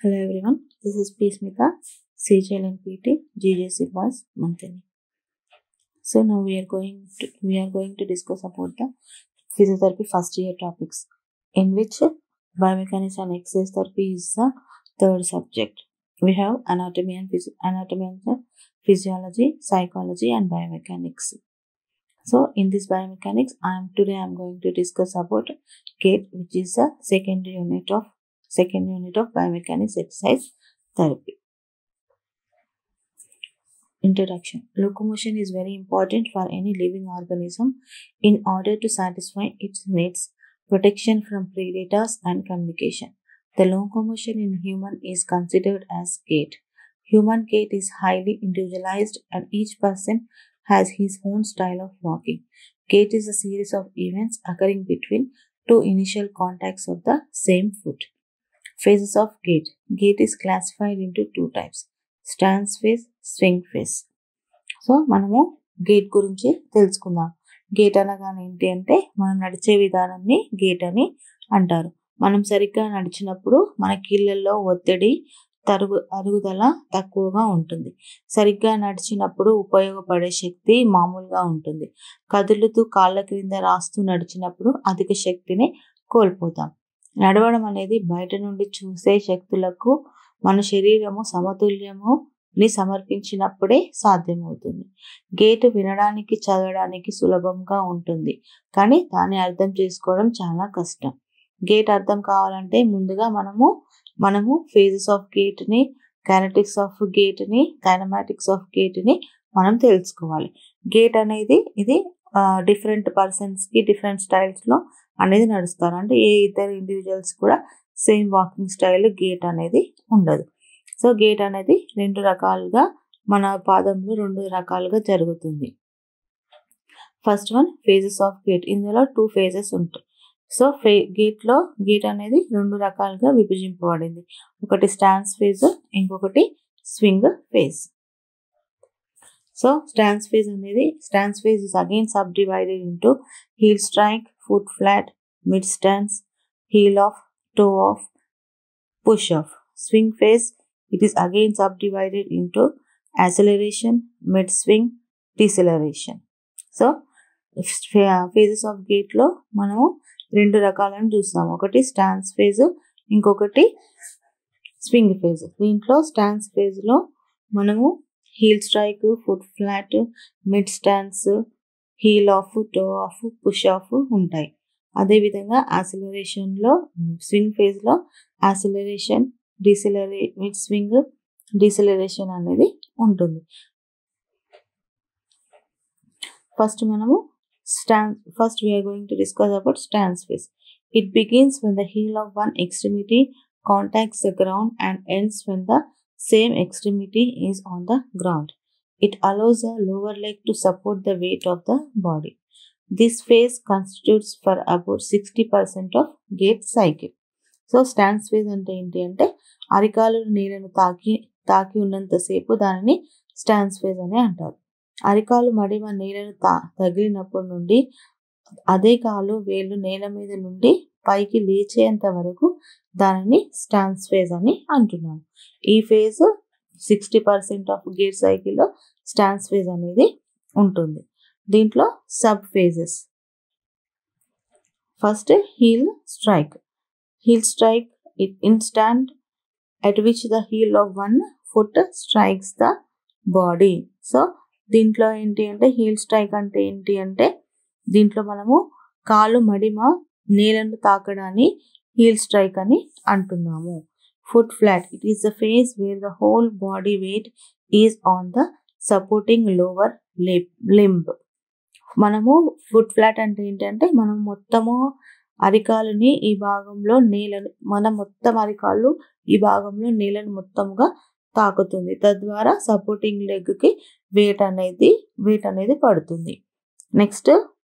Hello everyone, this is P. Smita, CGL and PT, GJC Boys, Mantani. So now we are going to we are going to discuss about the physiotherapy first year topics, in which biomechanics and exercise therapy is the third subject. We have anatomy and phys- anatomy and physiology, psychology, and biomechanics. So in this biomechanics, I am today I am going to discuss about gait, which is the second unit of second unit of biomechanics exercise therapy. Introduction Locomotion is very important for any living organism in order to satisfy its needs, protection from predators, and communication. The locomotion in human is considered as gait. Human gait is highly individualized and each person has his own style of walking. Gait is a series of events occurring between two initial contacts of the same foot. Phases of gait. Gait is classified into two types stance phase swing phase so మనము gait గురించి తెలుసుకుందాం gate అనగానే ఏంటి అంటే మనం నడిచే విధానాన్ని gate అని అంటారు మనం సరిగ్గా నడిచినప్పుడు మన కీళ్ళల్లో ఒత్తిడి తరుగు అరుగుదల తక్కువగా ఉంటుంది సరిగ్గా నడిచినప్పుడు ఉపయోగపడే శక్తి మామూలుగా ఉంటుంది కదులుతూ కాళ్ళ క్రింద రాస్తూ నడిచినప్పుడు అధిక శక్తిని కోల్పోతాం నడవడం అనేది బయట నుండి చూసే శక్తులకు మన శరీరము సమతుల్యము ని సమర్పించినప్పుడే సాధ్యమవుతుంది గేటు వినడానికి చదవడానికి సులభంగా ఉంటుంది కానీ దాన్ని అర్థం చేసుకోవడం చాలా కష్టం గేట్ అర్థం కావాలంటే ముందుగా మనము మనము ఫేజెస్ ఆఫ్ గేట్ని కైనటిక్స్ ఆఫ్ గేట్ని కైనమాటిక్స్ ఆఫ్ గేట్ని మనం తెలుసుకోవాలి గేట్ అనేది ఇది డిఫరెంట్ పర్సన్స్కి డిఫరెంట్ స్టైల్స్లో అనేది నడుస్తారు అంటే ఏ ఇద్దరు ఇండివిజువల్స్ కూడా సేమ్ వాకింగ్ స్టైల్ గేట్ అనేది ఉండదు సో గేట్ అనేది రెండు రకాలుగా మన పాదంలో రెండు రకాలుగా జరుగుతుంది first one phases of gait ఇందులో టూ ఫేజెస్ ఉంటాయి సో ఫే గేట్లో గేట్ అనేది రెండు రకాలుగా విభజింపబడింది ఒకటి స్టాన్స్ ఫేజ్ ఇంకొకటి swing phase so stance phase అనేది stance phase is again subdivided into heel strike foot flat mid stance heel off toe off, push off. Swing phase, it is again subdivided into acceleration, mid swing, deceleration. So phases of గేట్లో మనము రెండు రకాలను చూస్తాం ఒకటి stance phase ఇంకొకటి swing phase దీంట్లో stance ఫేజ్లో మనము heel strike foot flat mid stance heel off toe off push off ఉంటాయి అదేవిధంగా యాసిలరేషన్లో స్వింగ్ ఫేజ్లో యాసిలరేషన్ డిసిలరే మిడ్ స్వింగ్ డిసిలరేషన్ అనేది ఉంటుంది ఫస్ట్ మనము stance first we're going to discuss about stance phase it begins when the heel of one extremity contacts the ground and ends when the same extremity is on the ground it allows the lower leg to support the weight of the body this phase constitutes for about sixty percent of gait cycle so stands phase అంటే ఏంటి అంటే అరికాలు నీళ్ళను తాకి తాకి ఉన్నంతసేపు దానిని stands phase అని అంటారు అరికాలు మడిమ నీళ్ళను తా తగిలినప్పటి నుండి అదే కాలు వేళ్ళు నేల మీద నుండి పైకి లేచేంత వరకు దానిని స్టాండ్స్ ఫేజ్ అని అంటున్నాం ఈ phase sixty percent of gait సైకిల్లో స్టాండ్స్ ఫేజ్ అనేది ఉంటుంది దీంట్లో sub phases first heel strike heel strike it instant at which the heel of one foot strikes the body so దీంట్లో ఏంటి అంటే హీల్ స్ట్రైక్ అంటే ఏంటి అంటే దీంట్లో మనము కాలు మడిమ నేలను తాకడాన్ని హీల్ స్ట్రైక్ అని అంటున్నాము foot flat it is the phase where the whole body weight is on the supporting lower limb మనము ఫుట్ ఫ్లాట్ అంటే ఏంటంటే మనం మొత్తము అరికాలుని ఈ భాగంలో నేలను మన మొత్తం అరికాలు ఈ భాగంలో నేలను మొత్తంగా తాకుతుంది తద్వారా సపోర్టింగ్ లెగ్కి వెయిట్ అనేది వెయిట్ అనేది పడుతుంది నెక్స్ట్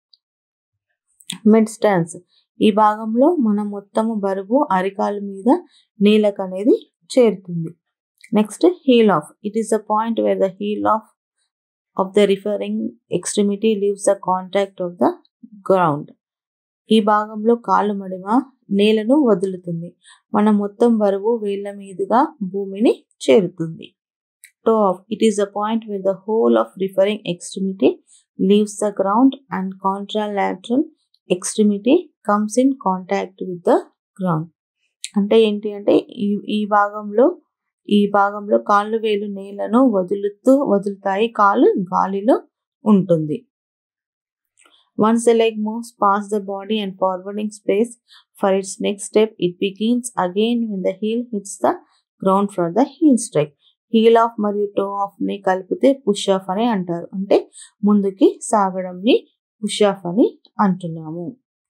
మిడ్ స్టాన్స్ ఈ భాగంలో మన మొత్తము బరువు అరికాలు మీద నేలకు అనేది చేరుతుంది next heel off it is the point where the heel of of the referring extremity leaves the contact of the ground ఈ భాగంలో కాళ్ళు మడిమ నేలను వదులుతుంది మన మొత్తం బరువు వేళ్ల మీదుగా భూమిని చేరుతుంది toe off it is the point where the whole of referring extremity leaves the ground and contralateral extremity comes in contact with the ground అంటే ఏంటి అంటే ఈ ఈ భాగంలో ఈ భాగంలో కాళ్ళు వేలు నేలను వదులుతూ వదులుతాయి కాలు గాలిలో ఉంటుంది Once the leg moves past the body and forwarding space for its next step, it begins again when the heel hits the ground for the heel strike. Heel off మరియు టో ఆఫ్ ని కలిపితే push of అని అంటారు అంటే ముందుకి సాగడంని push of అని అంటున్నాము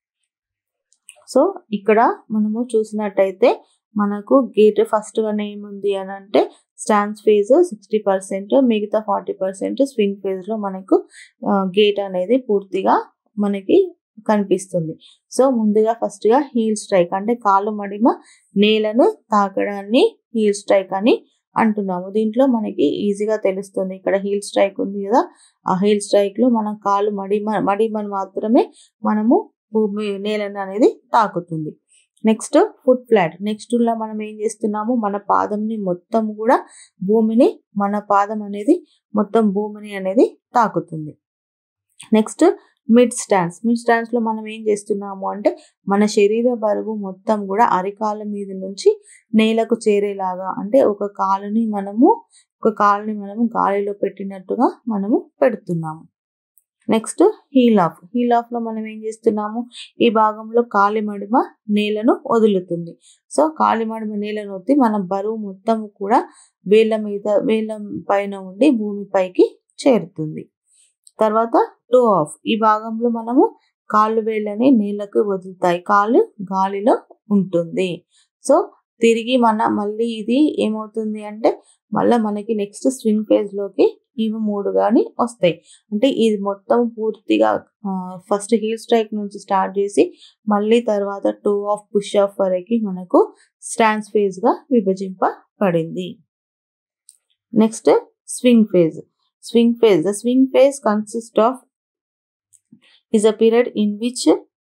so ఇక్కడ మనము చూసినట్టయితే మనకు గేట్ ఫస్ట్ వన్ ఏముంది అని అంటే స్టాన్స్ ఫేజ్ సిక్స్టీ పర్సెంట్ మిగతా ఫార్టీ పర్సెంట్ స్వింగ్ ఫేజ్లో మనకు గేట్ అనేది పూర్తిగా మనకి కనిపిస్తుంది సో ముందుగా ఫస్ట్గా హీల్ స్ట్రైక్ అంటే కాలు మడిమ నేలను తాకడాన్ని హీల్ స్ట్రైక్ అని అంటున్నాము దీంట్లో మనకి ఈజీగా తెలుస్తుంది ఇక్కడ హీల్ స్ట్రైక్ ఉంది కదా ఆ హీల్ స్ట్రైక్ లో మన కాలు మడిమ మడిమని మాత్రమే మనము భూమి నేలను అనేది తాకుతుంది నెక్స్ట్ ఫుట్ ఫ్లాట్ నెక్స్ట్ లో మనం ఏం చేస్తున్నాము మన పాదంని మొత్తం కూడా భూమిని మన పాదం అనేది మొత్తం భూమిని అనేది తాకుతుంది next mid stands mid stands లో మనం ఏం చేస్తున్నాము అంటే మన శరీర బరువు మొత్తం కూడా అరికాల మీద నుంచి నేలకు చేరేలాగా అంటే ఒక కాలుని మనము ఒక కాలుని మనము గాలిలో పెట్టినట్టుగా మనము పెడుతున్నాము next heel off heel off లో మనం ఏం చేస్తున్నాము ఈ భాగంలో కాలి మడిమ నేలను వదులుతుంది సో కాలి మడిమ నేలను వద్ది మన బరువు మొత్తం కూడా వేళ్ళ మీద వేళ్ళ పైన ఉండి భూమిపైకి చేరుతుంది తర్వాత టో ఆఫ్ ఈ భాగంలో మనము కాళ్ళు వేళ్ళని నీళ్ళకు వదులుతాయి కాళ్ళు గాలిలో ఉంటుంది సో తిరిగి మన మళ్ళీ ఇది ఏమవుతుంది అంటే మళ్ళీ మనకి నెక్స్ట్ స్వింగ్ ఫేజ్ లోకి ఇవి మూడు కానీ వస్తాయి అంటే ఇది మొత్తం పూర్తిగా ఫస్ట్ హీల్ స్ట్రైక్ నుంచి స్టార్ట్ చేసి మళ్ళీ తర్వాత టూ ఆఫ్ పుష్ ఆఫ్ వరకు మనకు స్టాండ్స్ ఫేజ్ గా విభజింపబడింది next swing phase swing phase the swing phase consist of is a period in which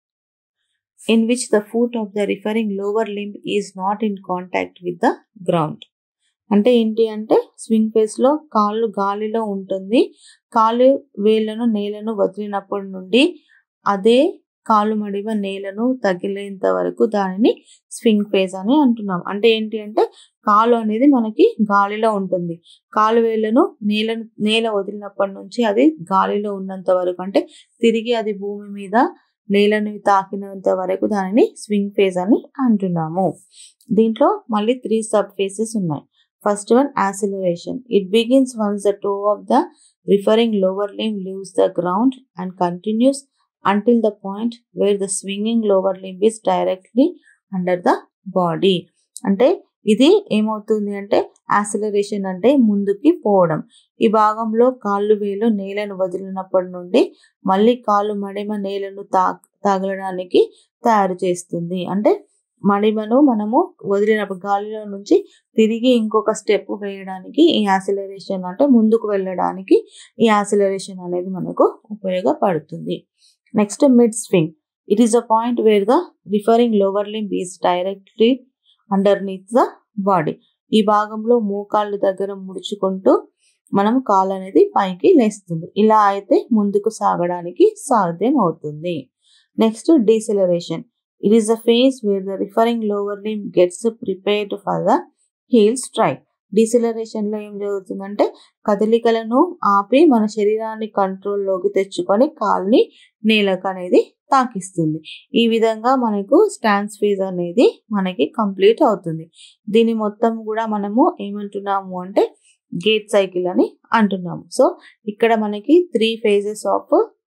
in which the foot of the referring lower limb is not in contact with the ground అంటే ఏంటి అంటే swing face లో కాళ్ళు గాలిలో ఉంటుంది కాలు వేళ్లను నేలను వదిలినప్పటి నుండి అదే కాలు మడిమ నేలను తగిలేంత వరకు దానిని స్వింగ్ ఫేజ్ అని అంటున్నాం అంటే ఏంటి అంటే కాలు అనేది మనకి గాలిలో ఉంటుంది కాలు వేళ్లను నేలను నేల వదిలినప్పటి నుంచి అది గాలిలో ఉన్నంత వరకు అంటే తిరిగి అది భూమి మీద నేలను తాకినంత వరకు దానిని స్వింగ్ ఫేజ్ అని అంటున్నాము దీంట్లో మళ్ళీ త్రీ సబ్ ఫేసెస్ ఉన్నాయి first one acceleration it begins once the toe off the referring lower limb leaves the ground and continues until the point where the swinging lower limb is directly under the body అంటే ఇది ఏమవుతుంది అంటే యాసిలరేషన్ అంటే ముందుకి పోవడం ఈ భాగంలో కాళ్ళు వేలు నేలను వదిలినప్పటి నుండి మళ్ళీ కాళ్ళు మడిమ నేలను తా తగలడానికి తయారు చేస్తుంది అంటే మడిమను మనము వదిలినప్పుడు గాలిలో నుంచి తిరిగి ఇంకొక స్టెప్ వేయడానికి ఈ యాసిలరేషన్ అంటే ముందుకు వెళ్ళడానికి ఈ యాసిలరేషన్ అనేది మనకు ఉపయోగపడుతుంది next mid swing it is a point where the referring lower limb is directly underneath the body ఈ భాగంలో మోకాళ్ళ దగ్గర ముడుచుకుంటూ మనం కాలు అనేది పైకి లేస్తుంది ఇలా అయితే ముందుకు సాగడానికి సాధ్యం అవుతుంది next deceleration it is the phase where the referring lower limb gets prepared for the heel strike deceleration లో ఏం జరుగుతుందంటే కదలికలను ఆపి మన శరీరాన్ని కంట్రోల్లోకి తెచ్చుకొని కాల్ని నేలకు అనేది తాకిస్తుంది ఈ విధంగా మనకు స్టాన్స్ ఫేజ్ అనేది మనకి కంప్లీట్ అవుతుంది దీని మొత్తం కూడా మనము ఏమంటున్నాము అంటే గేట్ సైకిల్ అని అంటున్నాము సో ఇక్కడ మనకి three phases of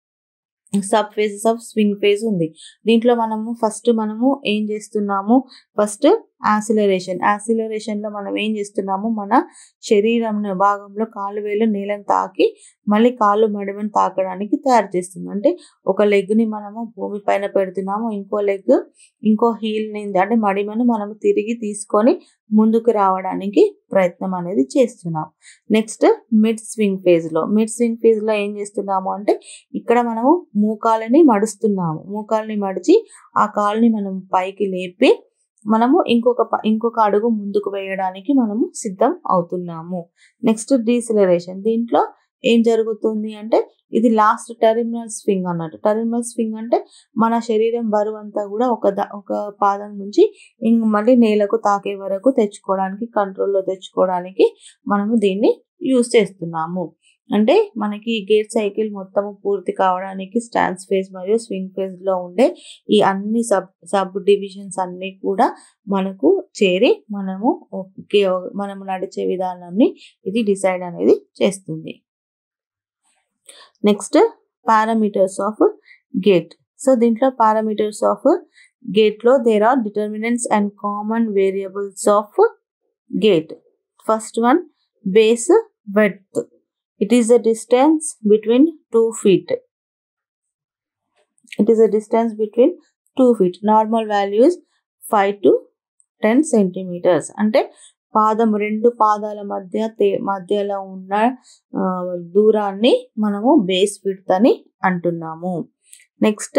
sub phases of swing phase ఉంది దీంట్లో మనము ఫస్ట్ మనము ఏం చేస్తున్నాము ఫస్ట్ యాసిలరేషన్ యాసిలరేషన్లో మనం ఏం చేస్తున్నాము మన శరీరం భాగంలో కాలు వేలు నేలను తాకి మళ్ళీ కాళ్ళు మడిమని తాకడానికి తయారు చేస్తుంది అంటే ఒక లెగ్ని మనము భూమి పైన పెడుతున్నాము ఇంకో లెగ్ ఇంకో హీల్ని అంటే మడిమను మనము తిరిగి తీసుకొని ముందుకు రావడానికి ప్రయత్నం అనేది చేస్తున్నాం నెక్స్ట్ మిడ్ స్వింగ్ ఫేజ్లో మిడ్ స్వింగ్ ఫేజ్లో ఏం చేస్తున్నాము అంటే ఇక్కడ మనము మూకాలని మడుస్తున్నాము మూకాలని మడిచి ఆ కాలుని మనం పైకి లేపి మనము ఇంకొక ఇంకొక అడుగు ముందుకు వేయడానికి మనము సిద్ధం అవుతున్నాము నెక్స్ట్ డీసిలరేషన్ దీంట్లో ఏం జరుగుతుంది అంటే ఇది లాస్ట్ టెర్మినల్ స్వింగ్ అన్నట్టు టెర్మినల్ స్వింగ్ అంటే మన శరీరం బరువు అంతా కూడా ఒక ఒక పాదం నుంచి ఇంక మళ్ళీ నేలకు తాకే వరకు తెచ్చుకోవడానికి కంట్రోల్లో తెచ్చుకోవడానికి మనము దీన్ని యూస్ చేస్తున్నాము అంటే మనకి గేట్ సైకిల్ మొత్తము పూర్తి కావడానికి స్టాన్స్ ఫేజ్ మరియు స్వింగ్ ఫేజ్లో ఉండే ఈ అన్ని సబ్ సబ్ డివిజన్స్ అన్నీ కూడా మనకు చేరి మనము మనము నడిచే విధానాన్ని ఇది డిసైడ్ అనేది చేస్తుంది next parameters of gait so దీంట్లో పారామీటర్స్ ఆఫ్ గేట్లో there are determinants and common variables of gait first one base width it is a distance between two feet it is a distance between two feet normal value is 5 to 10 centimeters అంటే పాదం రెండు పాదాల మధ్య మధ్యలో ఉన్న దూరాన్ని మనము base width అని అంటున్నాము next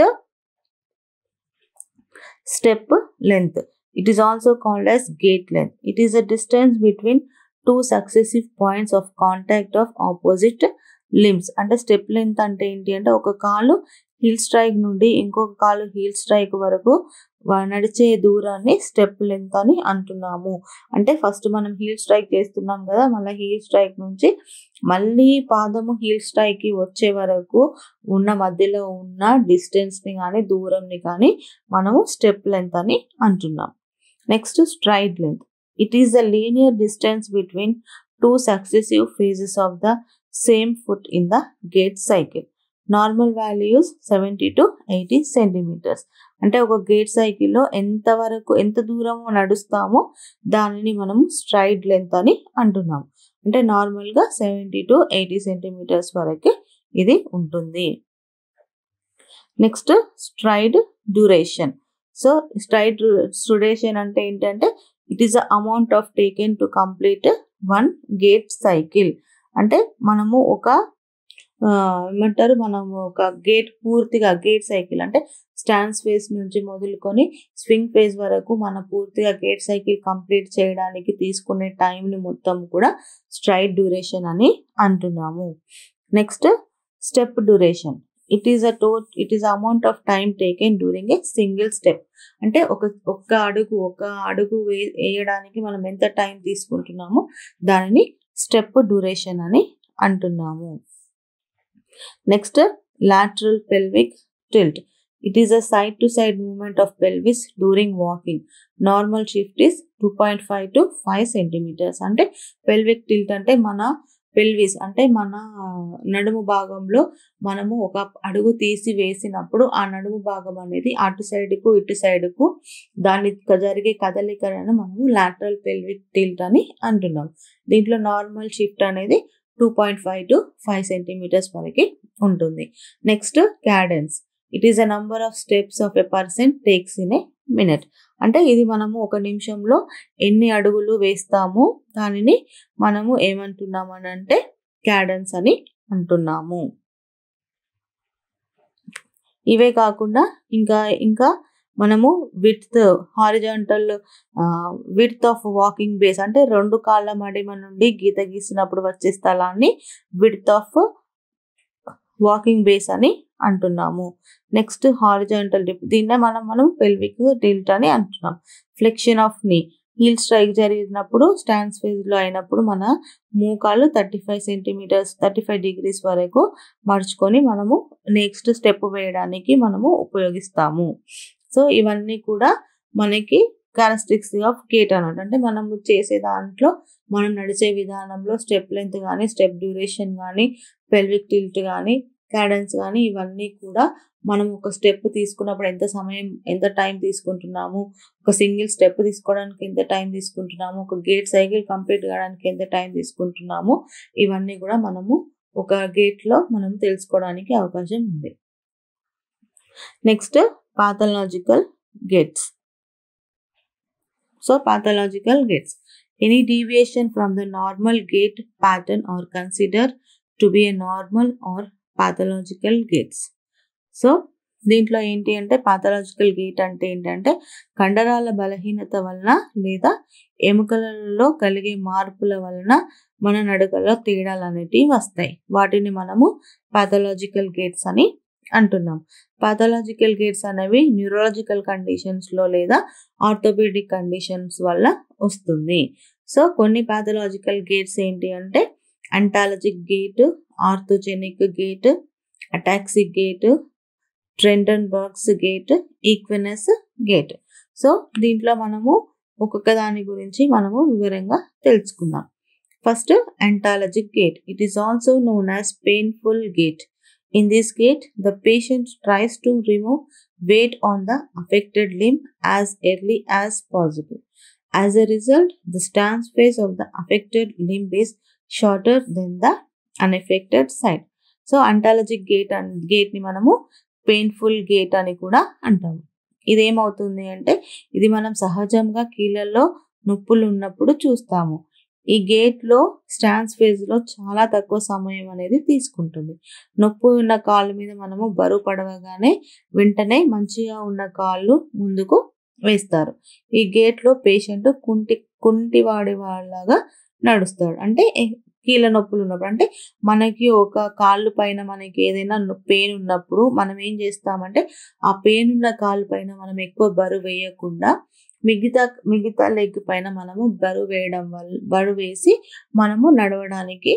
step length it is also called as gait length it is a distance between two successive points of contact of opposite limbs అంటే స్టెప్ లెంత్ అంటే ఏంటి అంటే ఒక కాలు హీల్ స్ట్రైక్ నుండి ఇంకొక కాలు హీల్ స్ట్రైక్ వరకు నడిచే దూరాన్ని స్టెప్ లెంత్ అని అంటున్నాము అంటే ఫస్ట్ మనం హీల్ స్ట్రైక్ చేస్తున్నాం కదా మళ్ళీ హీల్ స్ట్రైక్ నుంచి మళ్ళీ పాదము హీల్ స్ట్రైక్కి వచ్చే వరకు ఉన్న మధ్యలో ఉన్న డిస్టెన్స్ని కానీ దూరంని కానీ మనము స్టెప్ లెంత్ అని అంటున్నాం next stride length It is a linear distance between two successive phases of the same foot in the gait cycle. Normal values seventy to eighty centimetres అంటే ఒక గేట్ సైకిల్లో ఎంత వరకు ఎంత దూరం నడుస్తామో దానిని మనం స్ట్రైడ్ లెంత్ అని అంటున్నాం అంటే నార్మల్గా సెవెంటీ టు ఎయిటీ సెంటీమీటర్స్ వరకే ఇది ఉంటుంది next stride duration so stride duration అంటే ఏంటంటే it is the amount of taken to complete one gait cycle అంటే మనము ఒక ఏమంటారు మనము ఒక గేట్ పూర్తిగా గేట్ సైకిల్ అంటే స్టాండ్స్ ఫేస్ నుంచి మొదలుకొని స్వింగ్ ఫేజ్ వరకు మన పూర్తిగా గేట్ సైకిల్ కంప్లీట్ చేయడానికి తీసుకునే టైంని మొత్తం కూడా స్ట్రైట్ డ్యూరేషన్ అని అంటున్నాము next step duration it is a toe it is amount of time taken during a single step అంటే ఒక ఒక్క అడుగు ఒక అడుగు వే వేయడానికి మనం ఎంత టైం తీసుకుంటున్నామో దానిని స్టెప్ డ్యూరేషన్ అని అంటున్నాము next lateral pelvic tilt it is a side to side movement of pelvis during walking normal shift is two point five to five centimetres అంటే పెల్విక్ టిల్ట్ అంటే మన పెల్విస్ అంటే మన నడుము భాగంలో మనము ఒక అడుగు తీసి వేసినప్పుడు ఆ నడుము భాగం అనేది అటు సైడ్కు ఇటు సైడ్కు దాని జరిగే కదలికలను మనము లాటరల్ పెల్విక్ టిల్ట్ అని అంటున్నాం దీంట్లో నార్మల్ షిఫ్ట్ అనేది two point five to five centimetres వరకు ఉంటుంది next cadence it is a number of steps of a person takes in a minute అంటే ఇది మనము ఒక నిమిషంలో ఎన్ని అడుగులు వేస్తామో దానిని మనము ఏమంటున్నాము అని అంటే క్యాడెన్స్ అని అంటున్నాము ఇవే కాకుండా ఇంకా ఇంకా మనము with horizontal with of walking base అంటే రెండు కాళ్ళ మడిమ నుండి గీత గీసినప్పుడు వచ్చే స్థలాన్ని విత్ ఆఫ్ వాకింగ్ బేస్ అని అంటున్నాము నెక్స్ట్ హారిజాంటల్ డిప్ దీన్నే మనం మనం పెల్విక్ టిల్ట్ అని అంటున్నాం flexion of knee heel strike జరిగినప్పుడు స్టాండ్స్ ఫేజ్లో అయినప్పుడు మన మోకాలు thirty five centimetres thirty five degrees వరకు మడుచుకొని మనము నెక్స్ట్ స్టెప్ వేయడానికి మనము ఉపయోగిస్తాము సో ఇవన్నీ కూడా మనకి క్యారెక్టరిస్టిక్స్ ఆఫ్ గేట్ అన్నట్టు అంటే మనము చేసే దాంట్లో మనం నడిచే విధానంలో స్టెప్ లెంత్ కానీ స్టెప్ డ్యూరేషన్ కానీ పెల్విక్ టిల్ట్ కానీ క్యాడెన్స్ కానీ ఇవన్నీ కూడా మనం ఒక స్టెప్ తీసుకున్నప్పుడు ఎంత సమయం ఎంత టైం తీసుకుంటున్నాము ఒక సింగిల్ స్టెప్ తీసుకోవడానికి ఎంత టైం తీసుకుంటున్నాము ఒక గేట్ సైకిల్ కంప్లీట్ కావడానికి ఎంత టైం తీసుకుంటున్నాము ఇవన్నీ కూడా మనము ఒక గేట్లో మనం తెలుసుకోవడానికి అవకాశం ఉంది next pathological gaits so pathological gaits any deviation from the normal gait pattern are consider to be a normal or pathological gaits so దీంట్లో ఏంటి అంటే పాథలాజికల్ గేట్ అంటే ఏంటంటే కండరాల బలహీనత వలన లేదా ఎముకలలో కలిగే మార్పుల వలన మన నడకలో తేడాలు అనేటివి వస్తాయి వాటిని మనము పాథలాజికల్ గేట్స్ అని అంటున్నాం పాథలాజికల్ గేట్స్ అనేవి న్యూరలాజికల్ కండిషన్స్లో లేదా ఆర్థోపెడిక్ కండిషన్స్ వల్ల వస్తుంది సో కొన్ని పాథలాజికల్ గేట్స్ ఏంటి అంటే antalgic gait arthrogenic gait ataxic gait Trendelenburg's gait equinus gait so దీంట్లో మనము ఒక్కొక్క దాని గురించి మనము వివరంగా తెలుసుకుందాం first antalgic gait it is also known as painful gait in this gait the patient tries to remove weight on the affected limb as early as possible. As a result, the stance phase of the affected limb is shorter than the unaffected side. So antalgic gait అన్ గేట్ని మనము painful gate అని కూడా అంటాము ఇదేమవుతుంది అంటే ఇది మనం సహజంగా కీళ్ళల్లో నొప్పులు ఉన్నప్పుడు చూస్తాము ఈ గేట్లో స్టాన్స్ ఫేజ్లో చాలా తక్కువ సమయం అనేది తీసుకుంటుంది నొప్పి ఉన్న కాళ్ళ మీద మనము బరువు పడవగానే వెంటనే మంచిగా ఉన్న కాళ్ళు ముందుకు వేస్తారు ఈ గేట్లో పేషెంట్ కుంటి కుంటి వాడి వాళ్ళలాగా నడుస్తాడు అంటే కీళ్ళ నొప్పులు ఉన్నప్పుడు అంటే మనకి ఒక కాళ్ళు పైన మనకి ఏదైనా పెయిన్ ఉన్నప్పుడు మనం ఏం చేస్తామంటే ఆ పెయిన్ ఉన్న కాళ్ళు పైన మనం ఎక్కువ బరువు వేయకుండా మిగతా మిగతా లెగ్ పైన మనము బరువు వేయడం వల్ల బరువు వేసి మనము నడవడానికి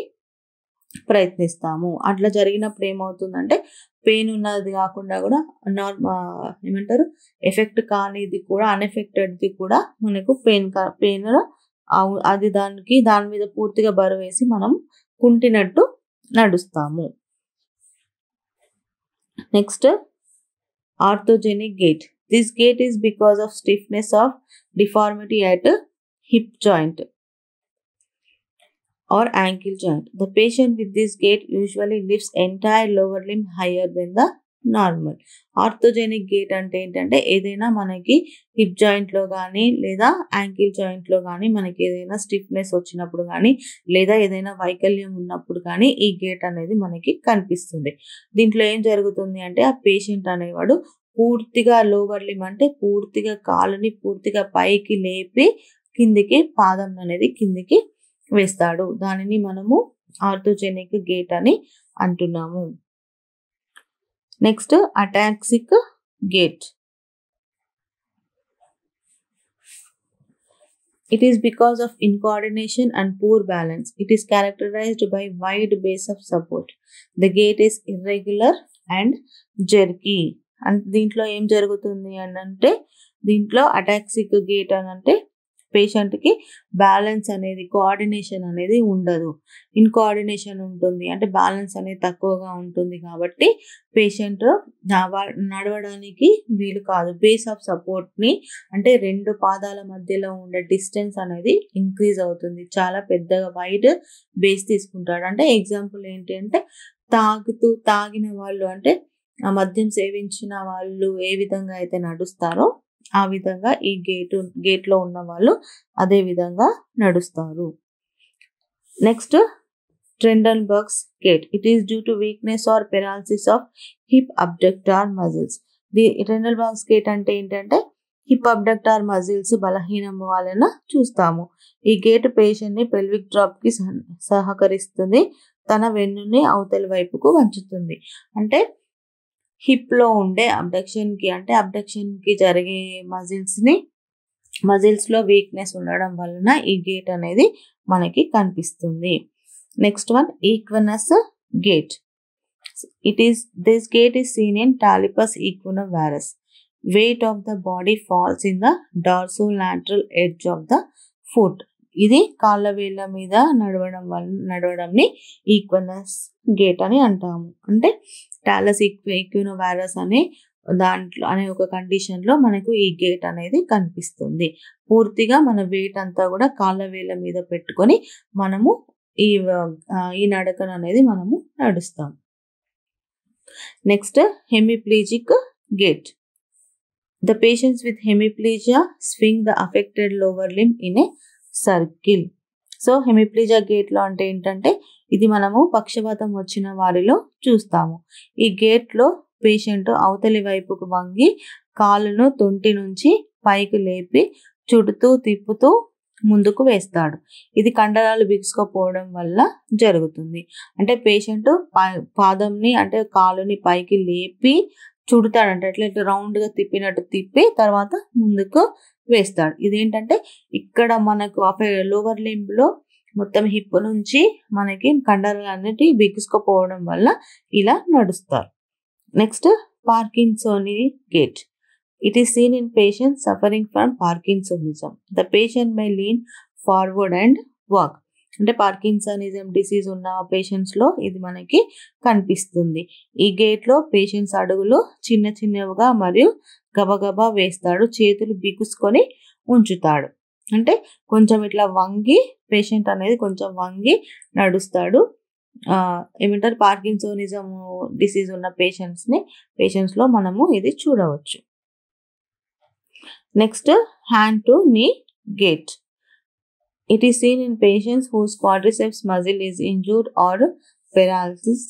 ప్రయత్నిస్తాము అట్లా జరిగినప్పుడు ఏమవుతుందంటే పెయిన్ ఉన్నది కాకుండా కూడా నార్మల్ ఏమంటారు ఎఫెక్ట్ కానిది కూడా అన్ఎఫెక్టెడ్ది కూడా మనకు పెయిన్ పెయిన్ అది దానికి దాని మీద పూర్తిగా బరువు వేసి మనం కుంటినట్టు నడుస్తాము next arthrogenic gait this gait is because of stiffness of deformity at hip joint or ankle joint. The patient with this gait usually lifts entire lower limb higher than the normal arthrogenic gait అంటే ఏంటంటే ఏదైనా మనకి hip జాయింట్లో కానీ లేదా ankle జాయింట్లో కానీ మనకి ఏదైనా stiffness వచ్చినప్పుడు కానీ లేదా ఏదైనా వైకల్యం ఉన్నప్పుడు కానీ ఈ గేట్ అనేది మనకి కనిపిస్తుంది దీంట్లో ఏం జరుగుతుంది అంటే ఆ పేషెంట్ అనేవాడు పూర్తిగా లోవర్ లిమ్ అంటే పూర్తిగా కాలుని పూర్తిగా పైకి లేపి కిందికి పాదం అనేది కిందికి వేస్తాడు దానిని మనము ఆర్థోజెనిక్ గేట్ అని అంటున్నాము next ataxic gait It is because of incoordination and poor balance. It is characterized by wide base of support. The gait is irregular and jerky. And దీంట్లో ఏం జరుగుతుంది అని అంటే దీంట్లో అటాక్సిక్ గేట్ అని అంటే పేషెంట్కి బ్యాలెన్స్ అనేది కోఆర్డినేషన్ అనేది ఉండదు ఇన్కోఆర్డినేషన్ ఉంటుంది అంటే బ్యాలెన్స్ అనేది తక్కువగా ఉంటుంది కాబట్టి పేషెంట్ నడవడానికి వీలు కాదు బేస్ ఆఫ్ సపోర్ట్ని అంటే రెండు పాదాల మధ్యలో ఉండే డిస్టెన్స్ అనేది ఇంక్రీజ్ అవుతుంది చాలా పెద్దగా వైడ్ బేస్ తీసుకుంటాడు అంటే ఎగ్జాంపుల్ ఏంటి అంటే తాగుతూ తాగిన వాళ్ళు అంటే మద్యం సేవించిన వాళ్ళు ఏ విధంగా అయితే నడుస్తారో ఆ విధంగా ఈ గేట్ గేట్లో ఉన్న వాళ్ళు అదే విధంగా నడుస్తారు next Trendelenburg's gait it is due to weakness or paralysis of hip abductor muscles the Trendelenburg's gait అంటే ఏంటంటే హిప్ అబ్డక్టార్ మజిల్స్ బలహీనం వలన చూస్తాము ఈ గేట్ పేషెంట్ని పెల్విక్ డ్రాప్కి సహకరిస్తుంది తన వెన్నుని అవతలి వైపుకు వంచుతుంది అంటే హిప్లో ఉండే అబ్డక్షన్కి అంటే అబ్డక్షన్కి జరిగే మజిల్స్ని మజిల్స్లో వీక్నెస్ ఉండడం వలన ఈ గేట్ అనేది మనకి కనిపిస్తుంది next one equinus gait it is this gait is seen in talipes equinovarus weight of the body falls in the dorsolateral edge of the foot ఇది కాళ్ళ వేళ్ళ మీద నడవడం వల్ల నడవడంని ఈక్వనస్ గేట్ అని అంటాము అంటే టాలస్ ఈక్వినో వైరస్ అనే దాంట్లో అనే ఒక కండిషన్లో మనకు ఈ గేట్ అనేది కనిపిస్తుంది పూర్తిగా మన వెయిట్ అంతా కూడా కాళ్ళ వేళ్ళ మీద పెట్టుకొని మనము ఈ ఈ నడకను అనేది మనము నడుస్తాం next hemiplegic gait the patients with hemiplegia swing the affected lower limb in a circle so hemiplegia గేట్లో అంటే ఏంటంటే ఇది మనము పక్షవాతం వచ్చిన వారిలో చూస్తాము ఈ గేట్లో పేషెంట్ అవతలి వైపుకు వంగి కాలును తొంటి నుంచి పైకి లేపి చుడుతూ తిప్పుతూ ముందుకు వేస్తాడు ఇది కండరాలు బిగుసుకపోవడం వల్ల జరుగుతుంది అంటే పేషెంట్ పాదంని అంటే కాలుని పైకి లేపి చుడతాడు అంటే అట్లా ఇట్లా రౌండ్గా తిప్పినట్టు తిప్పి తర్వాత ముందుకు వేస్తాడు ఇదేంటంటే ఇక్కడ మనకు లోవర్ లింబ్లో మొత్తం హిప్ నుంచి మనకి కండరాలు అన్నిటి బిగుసుకుపోవడం వల్ల ఇలా నడుస్తారు next Parkinsonian gait it is seen in patient suffering from parkinsonism the patient may lean forward and walk అంటే పార్కిన్సనిజం డిసీజ్ ఉన్న పేషెంట్స్లో ఇది మనకి కనిపిస్తుంది ఈ గేట్లో పేషెంట్స్ అడుగులు చిన్న చిన్నవిగా మరియు గబగబా వేస్తాడు చేతులు బిగుసుకొని ఉంచుతాడు అంటే కొంచెం ఇట్లా వంగి పేషెంట్ అనేది కొంచెం వంగి నడుస్తాడు ఏమంటారు పార్కిన్సోనిజం డిసీజ్ ఉన్న పేషెంట్స్ని పేషెంట్స్లో మనము ఇది చూడవచ్చు next hand to knee gait it is seen in patients whose quadriceps muscle is injured or paralysis.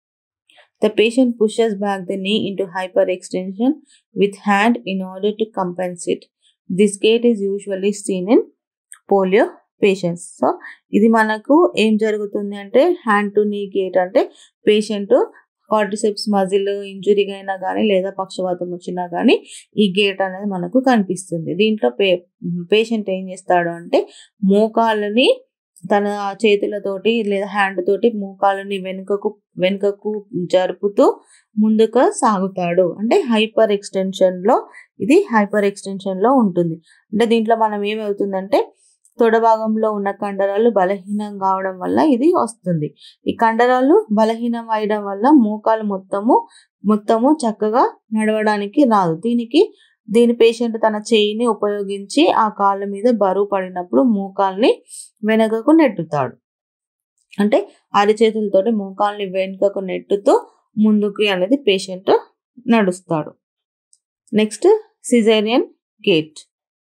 The patient pushes back the knee into hyperextension with hand in order to compensate. This gait is usually seen in polio patients so ఇది మనకు ఏం జరుగుతుంది అంటే hand to knee gait అంటే patient quadriceps muscle injury అయినా కానీ లేదా పక్షవాతం వచ్చినా కానీ ఈ గేట్ అనేది మనకు కనిపిస్తుంది దీంట్లో పే పేషెంట్ ఏం చేస్తాడు అంటే మోకాళ్ళని తన చేతులతోటి లేదా హ్యాండ్ తోటి మోకాళ్ళని వెనుకకు వెనుకకు జరుపుతూ ముందుకు సాగుతాడు అంటే హైపర్ ఎక్స్టెన్షన్లో ఇది హైపర్ ఎక్స్టెన్షన్లో ఉంటుంది అంటే దీంట్లో మనం ఏమవుతుందంటే తొడ భాగంలో ఉన్న కండరాలు బలహీనం కావడం వల్ల ఇది వస్తుంది ఈ కండరాలు బలహీనం అయ్యడం వల్ల మోకాలు మొత్తము మొత్తము చక్కగా నడవడానికి రాదు దీనికి దీని పేషెంట్ తన చేయిని ఉపయోగించి ఆ కాళ్ళ మీద బరువు పడినప్పుడు మోకాల్ని వెనకకు నెట్టుతాడు అంటే అరిచేతులతోటి మోకాల్ని వెనుకకు నెట్టుతూ ముందుకు అనేది పేషెంట్ నడుస్తాడు next scissoring gait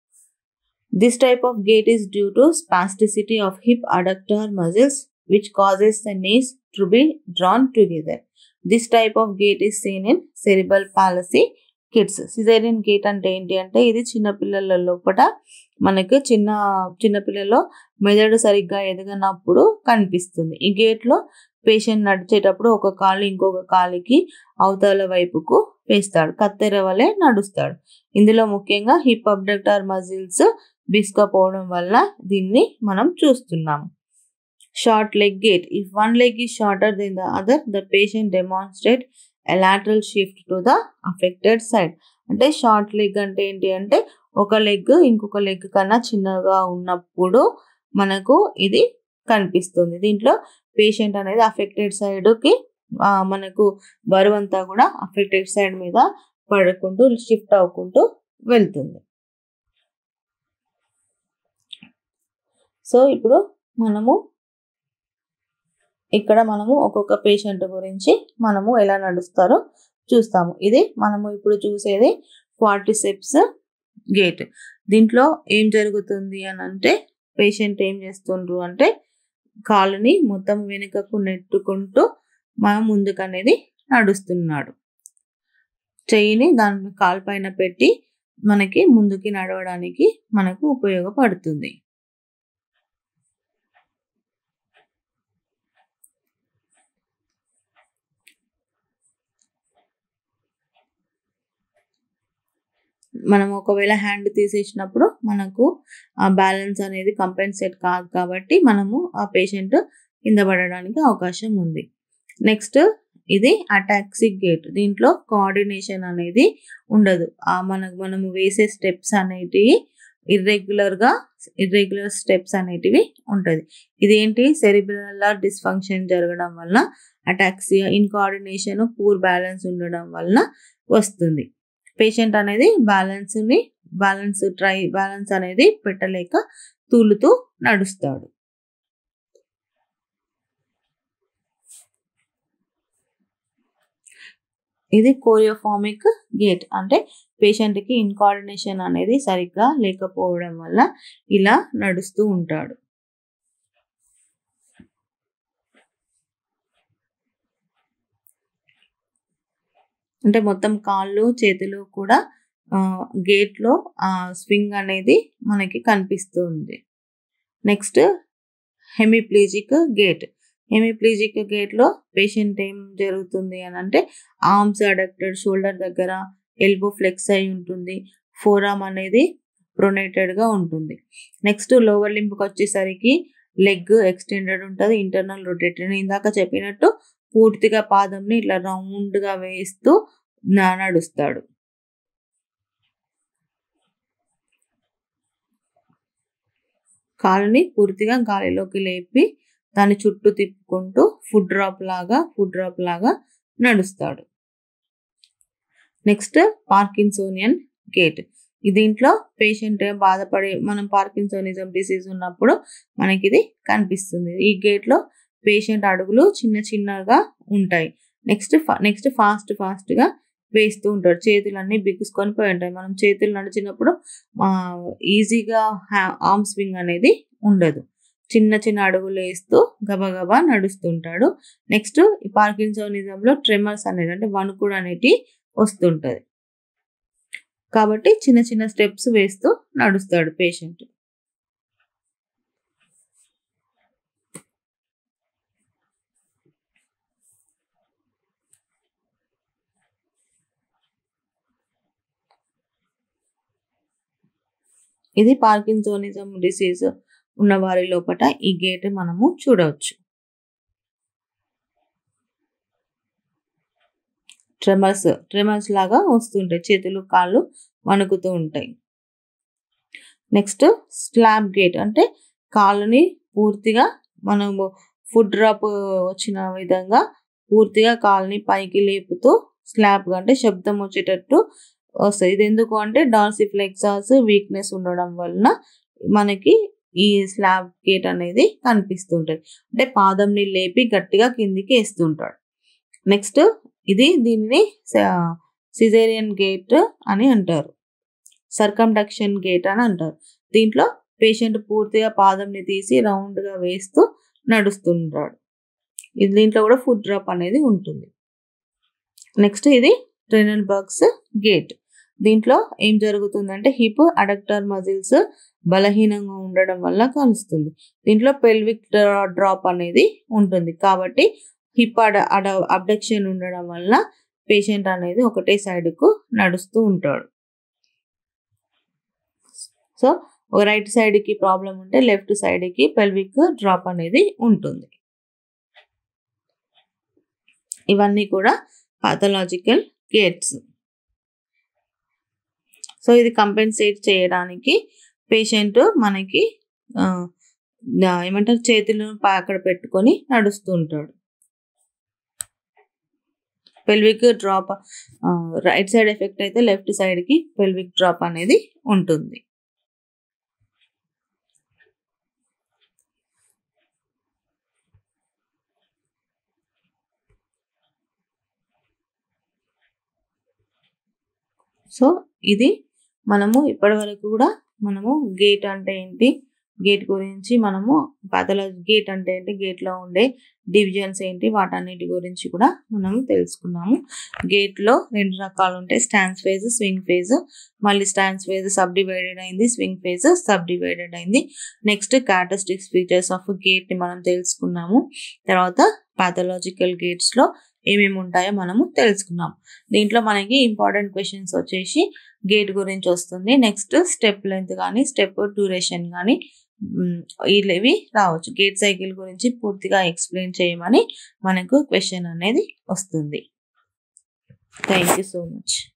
This type of gait is due to spasticity of hip adductor muscles which causes the knees to be drawn together. This type of gait is seen in cerebral palsy kids scissoring gait అంటే ఏంటి అంటే ఇది చిన్నపిల్లల లోపల మనకు చిన్న చిన్నపిల్లలో మెదడు సరిగ్గా ఎదగనప్పుడు కనిపిస్తుంది ఈ గేట్లో పేషెంట్ నడిచేటప్పుడు ఒక కాలు ఇంకొక కాలికి అవతల వైపుకు వేస్తాడు కత్తెర వలె నడుస్తాడు ఇందులో ముఖ్యంగా హిప్ అబ్డక్టర్ మజిల్స్ బిస్కపోవడం వల్ల దీన్ని మనం చూస్తున్నాము short leg gait if one leg is shorter than the other the patient demonstrate lateral shift to the affected side అంటే షార్ట్ లెగ్ అంటే ఏంటి అంటే ఒక లెగ్ ఇంకొక లెగ్ కన్నా చిన్నగా ఉన్నప్పుడు మనకు ఇది కనిపిస్తుంది దీంట్లో పేషెంట్ అనేది అఫెక్టెడ్ సైడ్కి మనకు బరువు అంతా కూడా అఫెక్టెడ్ సైడ్ మీద పడుకుంటూ షిఫ్ట్ అవ్వుకుంటూ వెళ్తుంది సో ఇప్పుడు మనము ఇక్కడ మనము ఒక్కొక్క పేషెంట్ గురించి మనము ఎలా నడుస్తారో చూస్తాము ఇది మనము ఇప్పుడు చూసేది క్వార్టిసెప్స్ గేట్ దీంట్లో ఏం జరుగుతుంది అని అంటే పేషెంట్ ఏం చేస్తుండ్రు అంటే కాలుని మొత్తం వెనుకకు నెట్టుకుంటూ మనం ముందుకు అనేది నడుస్తున్నాడు చెయ్యిని దాని కాలు పైన పెట్టి మనకి ముందుకి నడవడానికి మనకు ఉపయోగపడుతుంది మనం ఒకవేళ హ్యాండ్ తీసేసినప్పుడు మనకు ఆ బ్యాలెన్స్ అనేది కంపెన్సేట్ కాదు కాబట్టి మనము ఆ పేషెంట్ కింద పడడానికి అవకాశం ఉంది నెక్స్ట్ ఇది అటాక్సిక్ గేట్ దీంట్లో కోఆర్డినేషన్ అనేది ఉండదు ఆ మనకు మనము వేసే స్టెప్స్ అనేటివి ఇర్రెగ్యులర్గా ఇర్రెగ్యులర్ స్టెప్స్ అనేటివి ఉంటుంది ఇదేంటి సెరిబ్రల్ డిస్ఫంక్షన్ జరగడం వల్ల అటాక్సియా ఇన్కోఆర్డినేషన్ పూర్ బ్యాలెన్స్ ఉండడం వలన వస్తుంది పేషెంట్ అనేది బ్యాలెన్స్ని బ్యాలెన్స్ ట్రై బ్యాలెన్స్ అనేది పెట్టలేక తూలుతూ నడుస్తాడు ఇది కోరియోఫామిక్ గేట్ అంటే పేషెంట్కి ఇన్కోఆర్డినేషన్ అనేది సరిగ్గా లేకపోవడం వల్ల ఇలా నడుస్తూ ఉంటాడు అంటే మొత్తం కాళ్ళు చేతులు కూడా గేట్లో ఆ స్వింగ్ అనేది మనకి కనిపిస్తుంది నెక్స్ట్ హెమిప్లీజిక్ గేట్ హెమిప్లీజిక్ గేట్లో పేషెంట్ ఏం జరుగుతుంది అని అంటే ఆర్మ్స్ అడక్టెడ్ షోల్డర్ దగ్గర ఎల్బో ఫ్లెక్స్ అయి ఉంటుంది ఫోరామ్ అనేది ప్రొనేటెడ్గా ఉంటుంది నెక్స్ట్ లోవర్ లింబ్కి వచ్చేసరికి లెగ్ ఎక్స్టెండెడ్ ఉంటుంది ఇంటర్నల్ రొటేటెడ్ ఇందాక చెప్పినట్టు పూర్తిగా పాదంని ఇట్లా రౌండ్గా వేస్తూ నడుస్తాడు కాలుని పూర్తిగా గాలిలోకి లేపి దాని చుట్టూ తిప్పుకుంటూ ఫుడ్ డ్రాప్ లాగా ఫుడ్ డ్రాప్ లాగా నడుస్తాడు నెక్స్ట్ పార్కిన్సోనియన్ గేట్ దీంట్లో పేషెంట్ బాధపడే మనం పార్కిన్సోనిజం డిసీజ్ ఉన్నప్పుడు మనకి ఇది కనిపిస్తుంది ఈ గేట్లో పేషెంట్ అడుగులు చిన్న చిన్నగా ఉంటాయి నెక్స్ట్ నెక్స్ట్ ఫాస్ట్ ఫాస్ట్గా వేస్తూ ఉంటాడు చేతులన్నీ బిగుసుకొని పోయి ఉంటాయి మనం చేతులు నడిచినప్పుడు ఈజీగా ఆర్మ్ స్వింగ్ అనేది ఉండదు చిన్న చిన్న అడుగులు వేస్తూ గబగబా నడుస్తుంటాడు నెక్స్ట్ ఈ పార్కిన్సోనిజంలో ట్రెమర్స్ అనేది అంటే వణుకుడు అనేటి వస్తుంటది కాబట్టి చిన్న చిన్న స్టెప్స్ వేస్తూ నడుస్తాడు పేషెంట్ ఇది పార్కిన్సోనిజం డిసీజ్ ఉన్న వారి లోపల ఈ గేట్ మనము చూడవచ్చు ట్రెమర్స్ ట్రెమర్స్ లాగా వస్తుంటాయి చేతులు కాళ్ళు వణుకుతూ ఉంటాయి నెక్స్ట్ స్లాబ్ గేట్ అంటే కాళ్ళని పూర్తిగా మనము ఫుడ్ డ్రాప్ వచ్చిన విధంగా పూర్తిగా కాళ్ళని పైకి లేపుతూ స్లాబ్ అంటే శబ్దం వచ్చేటట్టు వస్తాయి ఇది ఎందుకు అంటే డార్సిఫ్లెక్సాస్ వీక్నెస్ ఉండడం వలన మనకి ఈ స్లాబ్ గేట్ అనేది కనిపిస్తుంటది అంటే పాదంని లేపి గట్టిగా కిందికి వేస్తుంటాడు నెక్స్ట్ ఇది దీన్ని సిజేరియన్ గేట్ అని అంటారు సర్కండక్షన్ గేట్ అని అంటారు దీంట్లో పేషెంట్ పూర్తిగా పాదంని తీసి రౌండ్గా వేస్తూ నడుస్తుంటాడు ఇది దీంట్లో కూడా ఫుడ్ డ్రాప్ అనేది ఉంటుంది నెక్స్ట్ ఇది ట్రెనల్ బర్గ్స్ గేట్ దీంట్లో ఏం జరుగుతుందంటే హిప్ అడక్టర్ మజిల్స్ బలహీనంగా ఉండడం వల్ల కలుస్తుంది దీంట్లో పెల్విక్ డ్రాప్ అనేది ఉంటుంది కాబట్టి హిప్ అడ అడ అబ్డక్షన్ ఉండడం వల్ల పేషెంట్ అనేది ఒకటే సైడ్కు నడుస్తూ ఉంటాడు సో ఒక రైట్ సైడ్కి ప్రాబ్లం ఉంటే లెఫ్ట్ సైడ్కి పెల్విక్ డ్రాప్ అనేది ఉంటుంది ఇవన్నీ కూడా పాథలాజికల్ గేట్స్ సో ఇది కంపెన్సేట్ చేయడానికి పేషెంట్ మనకి ఏమంటారు చేతులను అక్కడ పెట్టుకొని నడుస్తూ ఉంటాడు pelvic drop right side effect అయితే లెఫ్ట్ సైడ్కి పెల్విక్ డ్రాప్ అనేది ఉంటుంది సో ఇది మనము ఇప్పటి వరకు కూడా మనము గేట్ అంటే ఏంటి గేట్ గురించి మనము పాథలాజీ గేట్ అంటే ఏంటి గేట్లో ఉండే డివిజన్స్ ఏంటి వాటన్నిటి గురించి కూడా మనం తెలుసుకున్నాము గేట్లో రెండు రకాలు ఉంటాయి స్టాన్స్ ఫేజ్ స్వింగ్ ఫేజ్ మళ్ళీ స్టాన్స్ ఫేజ్ సబ్ డివైడెడ్ అయింది స్వింగ్ ఫేజ్ సబ్ డివైడెడ్ అయింది next characteristics features of gait ని మనం తెలుసుకున్నాము తర్వాత పాథలాజికల్ గేట్స్లో ఏమేమి ఉంటాయో మనము తెలుసుకున్నాం దీంట్లో మనకి ఇంపార్టెంట్ క్వశ్చన్స్ వచ్చేసి గేట్ గురించి వస్తుంది నెక్స్ట్ స్టెప్ లెంత్ కానీ స్టెప్ డ్యూరేషన్ కానీ ఇవి రావచ్చు గేట్ సైకిల్ గురించి పూర్తిగా ఎక్స్ప్లెయిన్ చేయమని మనకు క్వశ్చన్ అనేది వస్తుంది థ్యాంక్ యూ సో మచ్